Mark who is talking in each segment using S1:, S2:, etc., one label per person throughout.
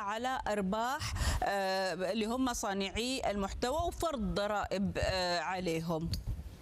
S1: على ارباح آه، اللي هم صانعي المحتوى وفرض ضرائب آه، عليهم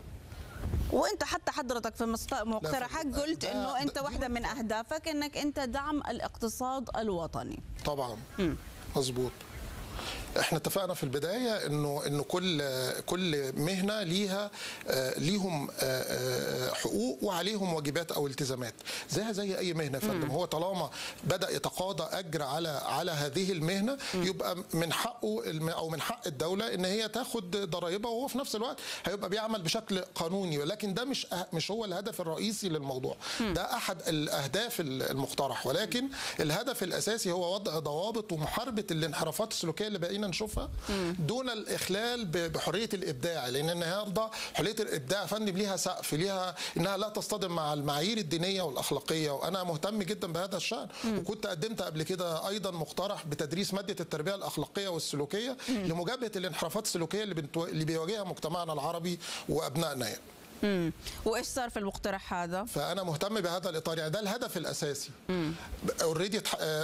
S1: وانت حتى حضرتك في مست- مقترحك
S2: ده-
S1: قلت
S2: ده-
S1: انه انت
S2: ده-
S1: واحده من اهدافك انك انت دعم الاقتصاد الوطني
S2: طبعا مظبوط احنا اتفقنا في البدايه انه انه كل كل مهنه ليها آه، ليهم آه، آه، حقوق وعليهم واجبات او التزامات زيها زي اي مهنه يا فندم هو طالما بدا يتقاضى اجر على على هذه المهنه يبقى من حقه الم- او من حق الدوله ان هي تاخد ضرائبها وهو في نفس الوقت هيبقى بيعمل بشكل قانوني ولكن ده مش أه- مش هو الهدف الرئيسي للموضوع ده احد الاهداف المقترح ولكن الهدف الاساسي هو وضع ضوابط ومحاربه الانحرافات السلوكيه اللي بقينا نشوفها دون الاخلال ب- بحريه الابداع لان النهارده حريه الابداع يا فندم ليها سقف ليها انها لا تصطدم مع المعايير الدينيه والاخلاقيه وانا مهتم جدا بهذا الشان وكنت قدمت قبل كده ايضا مقترح بتدريس ماده التربيه الاخلاقيه والسلوكيه لمجابهه الانحرافات السلوكيه اللي, بنتو... اللي بيواجهها مجتمعنا العربي وابنائنا يعني.
S1: مم. وايش صار في المقترح هذا
S2: فانا مهتم بهذا الاطار يعني ده الهدف الاساسي اوريدي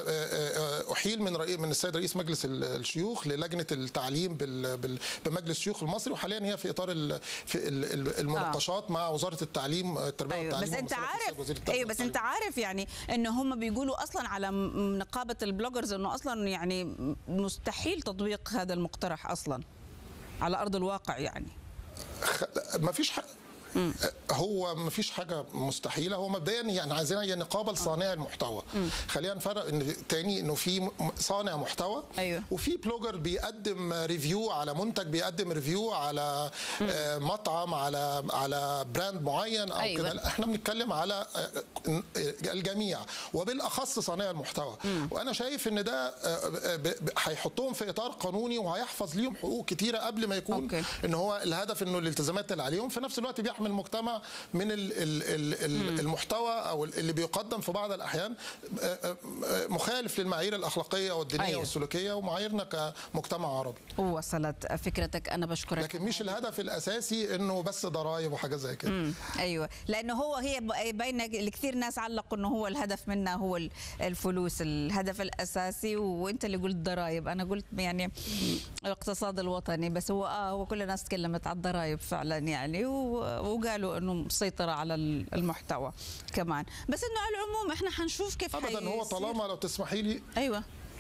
S2: احيل من رئيس من السيد رئيس مجلس ال- الشيوخ للجنه التعليم بال- بال- بمجلس الشيوخ المصري وحاليا هي في اطار ال- في ال- ال- المناقشات مع وزاره التعليم التربيه
S1: ايوه
S2: والتعليم
S1: بس انت
S2: ومسؤولية السيد
S1: عارف
S2: وزير التربية
S1: ايوه بس انت
S2: والتعليم.
S1: عارف يعني انه هم بيقولوا اصلا على م- نقابه البلوجرز انه اصلا يعني مستحيل تطبيق هذا المقترح اصلا على ارض الواقع يعني
S2: خ- ما فيش حق هو ما فيش حاجه مستحيله هو مبدئيا يعني عايزين هي نقابه لصانع المحتوى خلينا نفرق ان تاني انه في م- صانع محتوى
S1: أيوة.
S2: وفي بلوجر بيقدم ريفيو على منتج بيقدم ريفيو على آه، مطعم على على براند معين او
S1: أيوة.
S2: كده لا، احنا بنتكلم على آه، الجميع وبالاخص صانع المحتوى وانا شايف ان ده آه، ب- ب- هيحطهم في اطار قانوني وهيحفظ ليهم حقوق كتيره قبل ما يكون
S1: أوكي.
S2: ان هو الهدف انه الالتزامات اللي عليهم في نفس الوقت بيحمي المجتمع من ال ال ال ال المحتوى او اللي بيقدم في بعض الاحيان آه، آه، آه، مخالف للمعايير الاخلاقيه والدينيه
S1: أيوة.
S2: أيوة. والسلوكيه ومعاييرنا كمجتمع عربي
S1: وصلت فكرتك انا بشكرك
S2: لكن مش الهدف الاساسي انه بس ضرائب وحاجات زي كده
S1: مم. ايوه لانه هو هي ب- باينه الكثير ناس علقوا انه هو الهدف منها هو ال- الفلوس الهدف الاساسي وانت اللي قلت ضرائب انا قلت يعني الاقتصاد الوطني بس هو اه هو كل الناس تكلمت على الضرائب فعلا يعني و- وقالوا انه مسيطره على ال- المحتوى كمان بس انه على العموم احنا حنشوف كيف
S2: ابدا هو
S1: حيصير.
S2: طالما لو تسمحي لي
S1: ايوه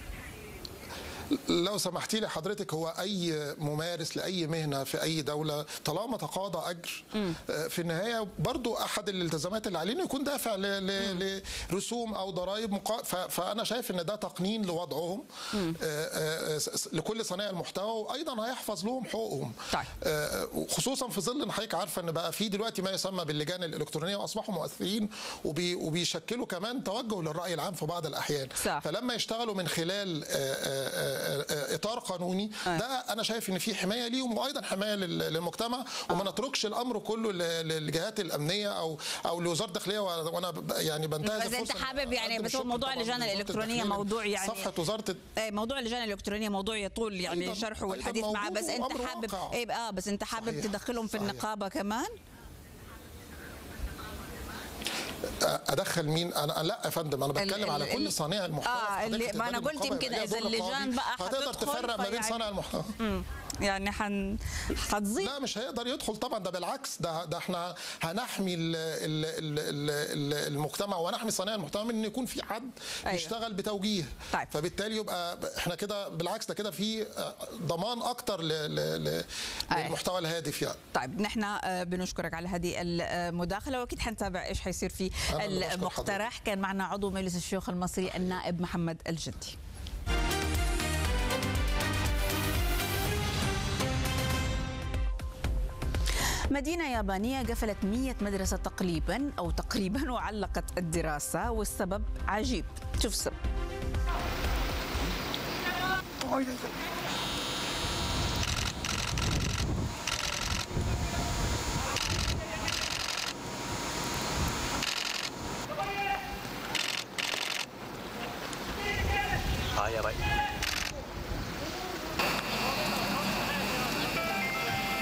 S2: لو سمحتي لي حضرتك هو اي ممارس لاي مهنه في اي دوله طالما تقاضى اجر آه، في النهايه برضو احد الالتزامات اللي عليه إنه يكون دافع ل- ل- لرسوم او ضرائب مقا... ف... فانا شايف ان ده تقنين لوضعهم آه، آه، س- س- لكل صانع المحتوى وايضا هيحفظ لهم حقوقهم
S1: طيب.
S2: آه، وخصوصا في ظل ان حضرتك عارفه ان بقى في دلوقتي ما يسمى باللجان الالكترونيه واصبحوا مؤثرين وبي... وبيشكلوا كمان توجه للراي العام في بعض الاحيان
S1: صح.
S2: فلما يشتغلوا من خلال آه، آه، آه، آه، اطار قانوني
S1: آه.
S2: ده انا شايف ان في حمايه ليهم وايضا حمايه لل- للمجتمع وما نتركش الامر كله ل- للجهات الامنيه او او لوزاره الداخليه وانا ب- يعني بنتهز
S1: بس أنت
S2: الفرصة
S1: حابب يعني
S2: أقدم
S1: بس هو
S2: الشكر
S1: موضوع
S2: طبعاً
S1: اللجان
S2: لوزارة
S1: الإلكترونية
S2: الداخلية.
S1: موضوع يعني-
S2: صفحه وزاره الد-
S1: ايه موضوع اللجان الالكترونيه موضوع يطول يعني
S2: أيضاً-
S1: شرحه
S2: أيضاً
S1: والحديث معه
S2: موضوع
S1: بس انت
S2: وأمر
S1: حابب
S2: واقع.
S1: ايه اه بس انت حابب
S2: صحيح.
S1: تدخلهم في
S2: صحيح.
S1: النقابه كمان
S2: ادخل مين انا لا يا فندم انا
S1: ال-
S2: بتكلم على
S1: ال-
S2: كل صانع المحتوى
S1: آه،
S2: حضرتك
S1: اللي- ما أنا
S2: تدخل
S1: قلت
S2: النقابة
S1: يمكن
S2: يبقى
S1: إذا
S2: ليها دور
S1: اللجان
S2: رقابي.
S1: بقى
S2: هتقدر
S1: حتدخل
S2: تفرق ما بين
S1: فيعني-
S2: صانع المحتوى
S1: مم. يعني حن حتزيد
S2: لا مش هيقدر يدخل طبعا ده بالعكس ده ده احنا هنحمي ال ال ال ال ال المجتمع ونحمي صانع المحتوى من ان يكون في حد
S1: أيوة.
S2: يشتغل بتوجيه
S1: طيب.
S2: فبالتالي يبقى احنا كده بالعكس ده كده في ضمان اكتر ل- ل- ل-
S1: أيوة.
S2: للمحتوى الهادف يعني
S1: طيب نحن آه، بنشكرك على هذه المداخله واكيد حنتابع ايش حيصير في
S2: أنا اللي بشكر
S1: المقترح كان معنا عضو مجلس الشيوخ المصري النائب محمد الجدي مدينة يابانية قفلت 100 مدرسة تقريبا أو تقريبا وعلقت الدراسة والسبب عجيب شوف السبب